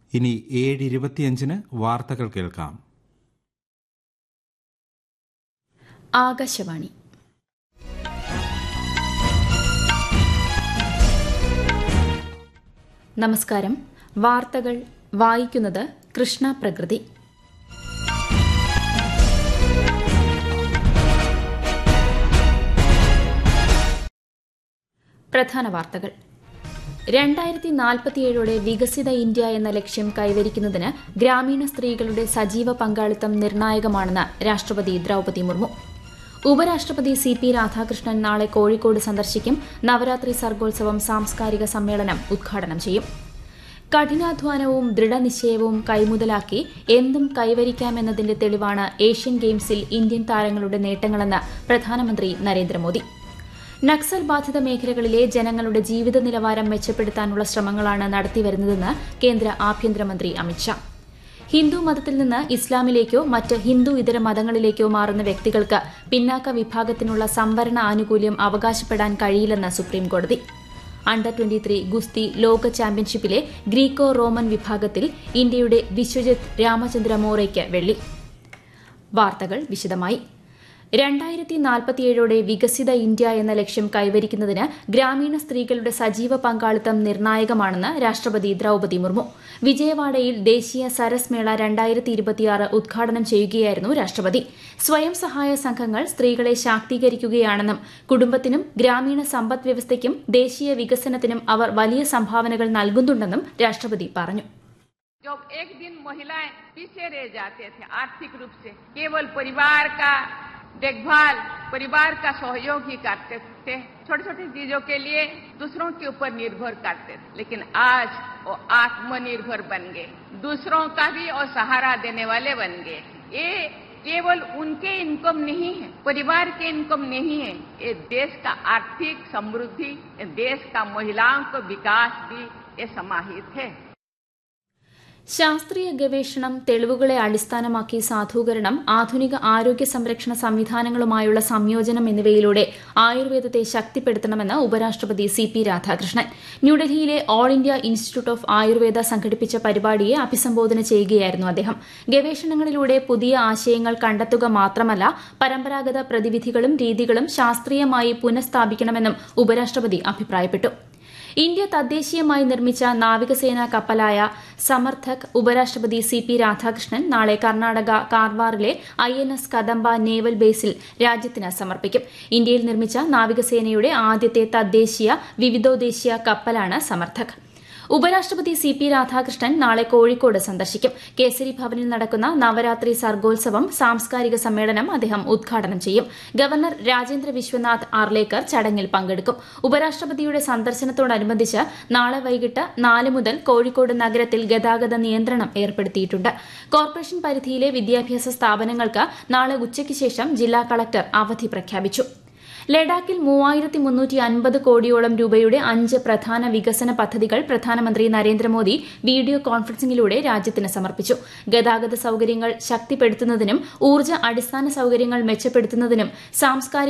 ഇനി ഏഴ് ഇരുപത്തിയഞ്ചിന് വാർത്തകൾ കേൾക്കാം ആകാശവാണി നമസ്കാരം വാർത്തകൾ വായിക്കുന്നത് കൃഷ്ണ പ്രകൃതി പ്രധാന വാർത്തകൾ രണ്ടായിരത്തി നാൽപ്പത്തിയേഴോടെ വികസിത ഇന്ത്യ എന്ന ലക്ഷ്യം കൈവരിക്കുന്നതിന് ഗ്രാമീണ സ്ത്രീകളുടെ സജീവ പങ്കാളിത്തം നിർണായകമാണെന്ന് രാഷ്ട്രപതി ദ്രൌപതി മുർമു ഉപരാഷ്ട്രപതി സി പി രാധാകൃഷ്ണൻ നാളെ കോഴിക്കോട് സന്ദർശിക്കും നവരാത്രി സർഗോത്സവം സാംസ്കാരിക സമ്മേളനം ഉദ്ഘാടനം ചെയ്യും കഠിനാധ്വാനവും ദൃഢനിശ്ചയവും കൈമുതലാക്കി എന്തും കൈവരിക്കാമെന്നതിന്റെ തെളിവാണ് ഏഷ്യൻ ഗെയിംസിൽ ഇന്ത്യൻ താരങ്ങളുടെ നേട്ടങ്ങളെന്ന് പ്രധാനമന്ത്രി നരേന്ദ്രമോദി നക്സൽ ബാധിത മേഖലകളിലെ ജനങ്ങളുടെ ജീവിത നിലവാരം മെച്ചപ്പെടുത്താനുള്ള ശ്രമങ്ങളാണ് നടത്തിവരുന്നതെന്ന് കേന്ദ്ര ആഭ്യന്തരമന്ത്രി അമിത്ഷാ ഹിന്ദു മതത്തിൽ നിന്ന് ഇസ്ലാമിലേക്കോ മറ്റ് ഹിന്ദു ഇതര മതങ്ങളിലേക്കോ മാറുന്ന വ്യക്തികൾക്ക് പിന്നാക്ക വിഭാഗത്തിനുള്ള സംവരണ ആനുകൂല്യം അവകാശപ്പെടാൻ കഴിയില്ലെന്ന് സുപ്രീംകോടതി അണ്ടർ ട്വന്റി ത്രീ ഗുസ്തി ലോക ചാമ്പ്യൻഷിപ്പിലെ ഗ്രീക്കോ റോമൻ വിഭാഗത്തിൽ ഇന്ത്യയുടെ വിശ്വജിത് രാമചന്ദ്ര മോറയ്ക്ക് വെള്ളി വാർത്തകൾ വിശദമായി രണ്ടായിരത്തി നാൽപ്പത്തിയേഴോടെ വികസിത ഇന്ത്യ എന്ന ലക്ഷ്യം കൈവരിക്കുന്നതിന് ഗ്രാമീണ സ്ത്രീകളുടെ സജീവ പങ്കാളിത്തം നിർണായകമാണെന്ന് രാഷ്ട്രപതി ദ്രൌപതി മുർമു വിജയവാഡയിൽ ദേശീയ സരസ് മേള രണ്ടായിരത്തി ഇരുപത്തിയാറ് ഉദ്ഘാടനം ചെയ്യുകയായിരുന്നു രാഷ്ട്രപതി സ്വയം സഹായ സംഘങ്ങൾ സ്ത്രീകളെ ശാക്തീകരിക്കുകയാണെന്നും കുടുംബത്തിനും ഗ്രാമീണ സമ്പദ് വ്യവസ്ഥയ്ക്കും ദേശീയ വികസനത്തിനും അവർ വലിയ സംഭാവനകൾ നൽകുന്നുണ്ടെന്നും രാഷ്ട്രപതി പറഞ്ഞു जब एक दिन महिलाएं पीछे रह जाते थे आर्थिक रूप से केवल परिवार का देखभाल परिवार का सहयोग ही करते थे छोटी छोटी चीजों के लिए दूसरों के ऊपर निर्भर करते थे लेकिन आज वो आत्मनिर्भर बन गए दूसरों का भी और सहारा देने वाले बन गए ये केवल उनके इनकम नहीं है परिवार के इनकम नहीं है ये देश का आर्थिक समृद्धि देश का महिलाओं का विकास भी ये समाहित है ശാസ്ത്രീയ ഗവേഷണം തെളിവുകളെ അടിസ്ഥാനമാക്കി സാധൂകരണം ആധുനിക ആരോഗ്യ സംരക്ഷണ സംവിധാനങ്ങളുമായുള്ള സംയോജനം എന്നിവയിലൂടെ ആയുർവേദത്തെ ശക്തിപ്പെടുത്തണമെന്ന് ഉപരാഷ്ട്രപതി സി പി രാധാകൃഷ്ണൻ ന്യൂഡൽഹിയിലെ all India institute of Ayurveda സംഘടിപ്പിച്ച പരിപാടിയെ അഭിസംബോധന ചെയ്യുകയായിരുന്നു അദ്ദേഹം ഗവേഷണങ്ങളിലൂടെ പുതിയ ആശയങ്ങൾ കണ്ടെത്തുക മാത്രമല്ല പരമ്പരാഗത പ്രതിവിധികളും രീതികളും ശാസ്ത്രീയമായി പുനഃസ്ഥാപിക്കണമെന്നും ഉപരാഷ്ട്രപതി അഭിപ്രായപ്പെട്ടു ഇന്ത്യ തദ്ദേശീയമായി നിർമ്മിച്ച നാവികസേനാ കപ്പലായ സമർത്ഥക് ഉപരാഷ്ട്രപതി സി പി രാധാകൃഷ്ണൻ നാളെ കർണാടക കാർവാറിലെ I N S Kadamba naval ബേസിൽ രാജ്യത്തിന് സമർപ്പിക്കും ഇന്ത്യയിൽ നിർമ്മിച്ച നാവികസേനയുടെ ആദ്യത്തെ തദ്ദേശീയ വിവിധോദ്ദേശീയ കപ്പലാണ് സമർത്ഥക് ഉപരാഷ്ട്രപതി സി പി രാധാകൃഷ്ണൻ നാളെ കോഴിക്കോട് സന്ദർശിക്കും കേസരി ഭവനിൽ നടക്കുന്ന നവരാത്രി സർഗോത്സവം സാംസ്കാരിക സമ്മേളനം അദ്ദേഹം ഉദ്ഘാടനം ചെയ്യും ഗവർണർ രാജേന്ദ്ര വിശ്വനാഥ് ആർലേക്കർ ചടങ്ങിൽ പങ്കെടുക്കും ഉപരാഷ്ട്രപതിയുടെ സന്ദർശനത്തോടനുബന്ധിച്ച് നാളെ വൈകിട്ട് നാല് മുതൽ കോഴിക്കോട് നഗരത്തിൽ ഗതാഗത നിയന്ത്രണം ഏർപ്പെടുത്തിയിട്ടുണ്ട് കോർപ്പറേഷൻ പരിധിയിലെ വിദ്യാഭ്യാസ സ്ഥാപനങ്ങൾക്ക് നാളെ ഉച്ചയ്ക്ക് ശേഷം ജില്ലാ കളക്ടർ അവധി പ്രഖ്യാപിച്ചു ലഡാക്കിൽ മൂവായിരത്തി മുന്നൂറ്റി അൻപത് കോടിയോളം രൂപയുടെ അഞ്ച് പ്രധാന വികസന പദ്ധതികൾ പ്രധാനമന്ത്രി നരേന്ദ്രമോദി വീഡിയോ കോൺഫറൻസിംഗിലൂടെ രാജ്യത്തിന് സമർപ്പിച്ചു ഗതാഗത സൌകര്യങ്ങൾ ശക്തിപ്പെടുത്തുന്നതിനും ഊർജ്ജ അടിസ്ഥാന സൌകര്യങ്ങൾ മെച്ചപ്പെടുത്തുന്നതിനും സാംസ്കാരിക